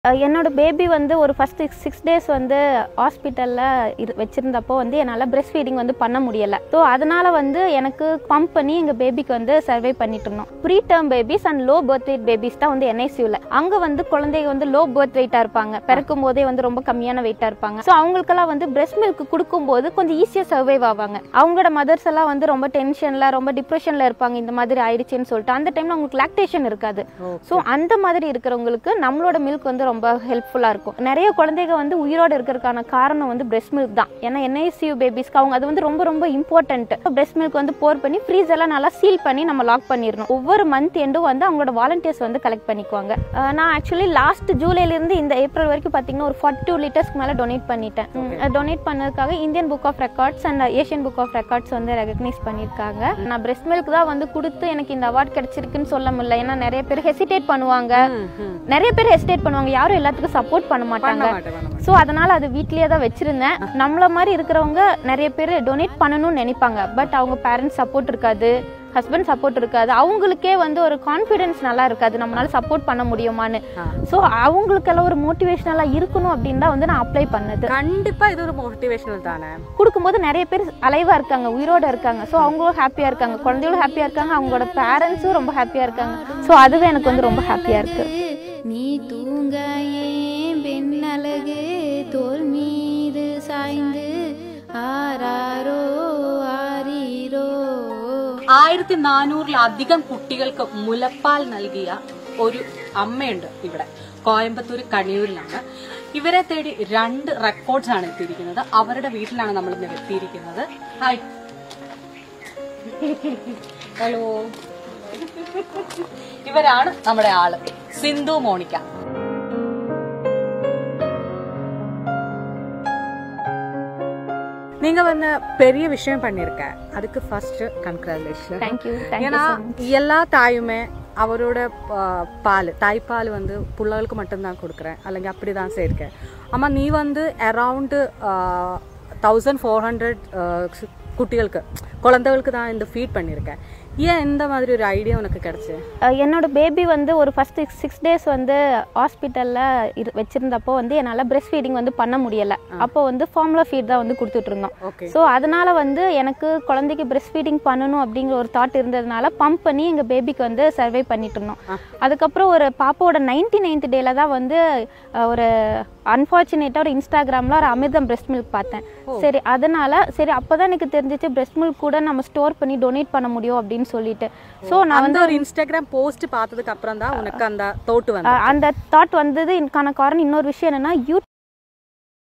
அஹ் என்னோட பேபி வந்து ஒரு ஃபர்ஸ்ட் சிக்ஸ் டேஸ் வந்து ஹாஸ்பிட்டலில் இரு வச்சுருந்தப்போ வந்து என்னால் பிரஸ்ட் ஃபீடிங் வந்து பண்ண முடியலை ஸோ அதனால் வந்து எனக்கு பம்ப் பண்ணி எங்கள் பேபிக்கு வந்து சர்வை பண்ணிட்டு இருந்தோம் preterm babies and low birth weight babies தான் வந்து என்ஐசியூவில் அங்கே வந்து குழந்தைங்க வந்து லோ பர்த் வெயிட்டாக இருப்பாங்க பிறக்கும் போதே வந்து ரொம்ப கம்மியான வெயிட்டாக இருப்பாங்க ஸோ அவங்களுக்கெல்லாம் வந்து பிரஸ்ட் மில்க் கொடுக்கும்போது கொஞ்சம் ஈஸியாக சர்வைவ் ஆவாங்க அவங்களோட மதர்ஸ் எல்லாம் வந்து ரொம்ப டென்ஷனில் ரொம்ப டிப்ரெஷனில் இருப்பாங்க இந்த மாதிரி ஆயிடுச்சுன்னு சொல்லிட்டு அந்த டைமில் அவங்களுக்கு லாக்டேஷன் இருக்காது ஸோ அந்த மாதிரி இருக்கிறவங்களுக்கு நம்மளோட மில்க் வந்து ரொம்ப ஹெல்ப்ஃபுல்லாக இருக்கும் நிறைய குழந்தைங்க வந்து உயிரோடு இருக்கிறதுக்கான காரணம் வந்து பிரஸ்ட் மில்க் தான் ஏன்னா என்ஐசியூ பேபிஸ்க்கு அவங்க அது வந்து ரொம்ப ரொம்ப இம்பார்ட்டன்ட் பிரஸ்ட் மில்க் வந்து போர் பண்ணி ஃப்ரீஸ் எல்லாம் நல்லா சீல் பண்ணி நம்ம லாக் பண்ணிடணும் ஒவ்வொரு மந்த் எண்டும் வந்து அவங்களோட வாலண்டியர்ஸ் வந்து கலெக்ட் பண்ணிக்குவாங்க அஹ் நான் ஆக்சுவலி லாஸ்ட் ஜூலைலேருந்து இந்த ஏப்ரல் வரைக்கும் பார்த்தீங்கன்னா ஒரு ஃபார்ட்டி டூ லிட்டர்ஸ்க்கு மேலே டொனேட் பண்ணிட்டேன் டொனேட் பண்ணதுக்காக Indian Book of Records and Asian Book of Records வந்து ரெகக்னைஸ் பண்ணியிருக்காங்க நான் பிரஸ்ட் மில்க் தான் வந்து கொடுத்து எனக்கு இந்த அவார்ட் கிடைச்சிருக்குன்னு சொல்ல முடியல ஏன்னா நிறைய பேர் ஹெசிடேட் பண்ணுவாங்க நிறைய பேர் ஹெசிடேட் பண்ணுவாங்க யாரும் எல்லாத்துக்கும் சப்போர்ட் பண்ண மாட்டாங்க ஸோ அதனால அது வீட்லயே தான் வச்சிருந்தேன் நம்மள மாதிரி இருக்கிறவங்க நிறைய பேர் டொனேட் பண்ணணும்னு நினைப்பாங்க பட் அவங்க பேரண்ட்ஸ் சப்போர்ட் இருக்காது ஹஸ்பண்ட் சப்போர்ட் இருக்காது அவங்களுக்கே வந்து ஒரு கான்ஃபிடென்ஸ் நல்லா இருக்காது நம்மளால சப்போர்ட் பண்ண முடியுமான்னு ஸோ அவங்களுக்கெல்லாம் ஒரு மோட்டிவேஷனலாக இருக்கணும் அப்படின்னு தான் வந்து நான் அப்ளை பண்ணது கண்டிப்பா இது ஒரு மோட்டிவேஷனல் தானே கொடுக்கும்போது நிறைய பேர் அலைவா இருக்காங்க உயிரோட இருக்காங்க ஸோ அவங்களும் ஹாப்பியா இருக்காங்க குழந்தைகளும் ஹாப்பியா இருக்காங்க அவங்களோட பேரண்ட்ஸும் ரொம்ப ஹாப்பியா இருக்காங்க ஸோ அதுவே எனக்கு வந்து ரொம்ப ஹாப்பியா இருக்கு நீ தூங்க ஏன் பெண்ணழகு தோல் மீது சாய்ந்து ஆராரோ ஆரீரோ ആയിരത്തി നാനൂറിലധികം കുട്ടികൾക്ക് മുലപ്പാൽ നൽകിയ ഒരു അമ്മയുണ്ട് ഇവിടെ കോയമ്പത്തൂർ കണിയൂരിലാണ് ഇവരെ തേടി രണ്ട് റെക്കോർഡ്സ് ആണ് എത്തിയിരിക്കുന്നത് അവരുടെ വീട്ടിലാണ് നമ്മൾ ഇന്ന് എത്തിയിരിക്കുന്നത് ഹായ് ഹലോ ഇവരാണ് നമ്മുടെ ആള് സിന്ധു മോണിക്ക நீங்க வந்து பெரிய விஷயம் பண்ணிருக்க அதுக்கு ஃபர்ஸ்ட் கங்க்ராச்சுலேஷன் தேங்க்யூ தேங்க்யூ ஏன்னா எல்லா தாயுமே அவரோட பா- பால் தாய்ப்பால் வந்து பிள்ளைகளுக்கு மட்டும்தான் கொடுக்குறேன் அல்லங்க அப்படிதான் சேர்க்கேன் ஆமா நீ வந்து அரவுண்டு தௌசண்ட் ஃபோர் ஹண்ட்ரட் குட்டிகளுக்கு குழந்தைகளுக்கு தான் இந்த ஃபீட் பண்ணியிருக்கேன் ஏன் இந்த மாதிரி ஒரு ஐடியா உனக்கு கிடைச்சு அஹ் என்னோட பேபி வந்து ஒரு ஃபர்ஸ்ட் சிக்ஸ் டேஸ் வந்து ஹாஸ்பிட்டலில் இரு வச்சுருந்தப்போ வந்து என்னால் பிரஸ்ட் ஃபீடிங் வந்து பண்ண முடியலை அப்போ வந்து ஃபார்முலா ஃபீட் தான் வந்து கொடுத்துட்டு இருந்தோம் ஓகே ஸோ அதனால வந்து எனக்கு குழந்தைக்கு பிரஸ்ட் ஃபீடிங் பண்ணணும் அப்படிங்கிற ஒரு தாட் இருந்ததுனால பம்ப் பண்ணி எங்கள் பேபிக்கு வந்து சர்வை பண்ணிட்டு இருந்தோம் அதுக்கப்புறம் ஒரு பாப்பாவோட நைன்டி நைன்த் டேல தான் வந்து அஹ், ஒரு அன்ஃபார்ச்சுனேட்டாக ஒரு இன்ஸ்டாகிராமில் ஒரு அமிர்தம் பிரஸ்ட் மில்க் பார்த்தேன் சரி அதனால சரி அப்போதான் எனக்கு தெரிஞ்சிச்சு பிரஸ்ட் மில்க் கூட நம்ம ஸ்டோர் பண்ணி டொனேட் பண்ண முடியும் அப்படின்னு சொல்லிட்டு ஸோ நான் அந்த ஒரு இன்ஸ்டாகிராம் போஸ்ட் பார்த்ததுக்கு அப்புறம் தான் உனக்கு அந்த தோட்டு வந்து அஹ், அந்த தாட் வந்தது இதுக்கான காரணம் இன்னொரு விஷயம் என்னன்னா யூ